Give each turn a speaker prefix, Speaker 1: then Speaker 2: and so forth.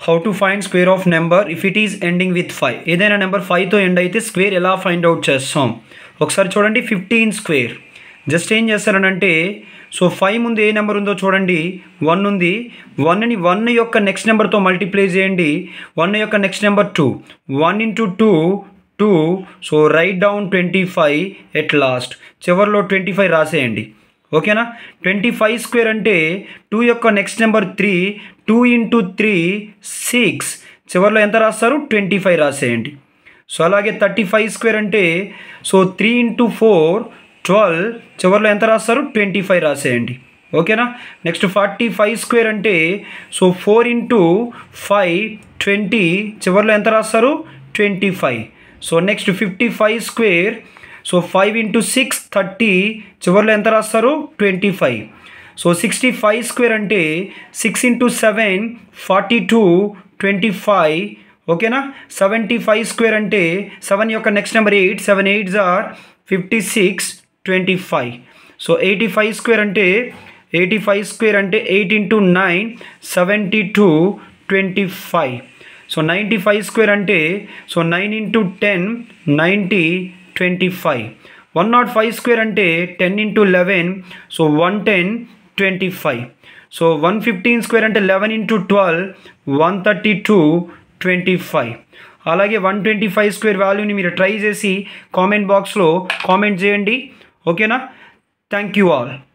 Speaker 1: how to find square of number if it is ending with five ఏదైనా number ఫైవ్తో end అయితే square ఎలా find out చేస్తాం ఒకసారి చూడండి ఫిఫ్టీన్ స్క్వేర్ జస్ట్ ఏం చేస్తారనంటే సో ఫైవ్ ముందు ఏ నెంబర్ ఉందో చూడండి వన్ ఉంది వన్ని వన్ యొక్క నెక్స్ట్ నెంబర్తో మల్టిప్లై చేయండి వన్ యొక్క next number two one into two two so write down twenty five at last చివరిలో ట్వంటీ ఫైవ్ రాసేయండి ఓకేనా ట్వంటీ ఫైవ్ స్క్వేర్ అంటే టూ యొక్క next number three two into three six చివరిలో ఎంత రాస్తారు ట్వంటీ ఫైవ్ రాసేయండి సో అలాగే థర్టీ ఫైవ్ స్క్వేర్ అంటే so three into four twelve చివరిలో ఎంత రాస్తారు ట్వంటీ ఫైవ్ రాసేయండి ఓకేనా నెక్స్ట్ ఫార్టీ ఫైవ్ స్క్వేర్ అంటే so four into five twenty చివరిలో ఎంత రాస్తారు twenty five so next fifty five square so five into six thirty చివరిలో ఎంత రాస్తారు twenty five so sixty five square అంటే six into seven forty two twenty five ఓకేనా seventy five square అంటే seven యొక్క next number eight seven eights are fifty six twenty five so eighty five square అంటే eighty five square అంటే eight into nine seventy two twenty five so ninety five square అంటే so nine into ten ninety twenty five one nought five square అంటే ten into eleven so one ten twenty five so one fifteen square అంటే eleven into twelve one thirty two twenty five అలాగే one twenty five square వాల్యూని మీరు try చేసి comment బాక్స్లో comment చేయండి ఓకేనా thank you all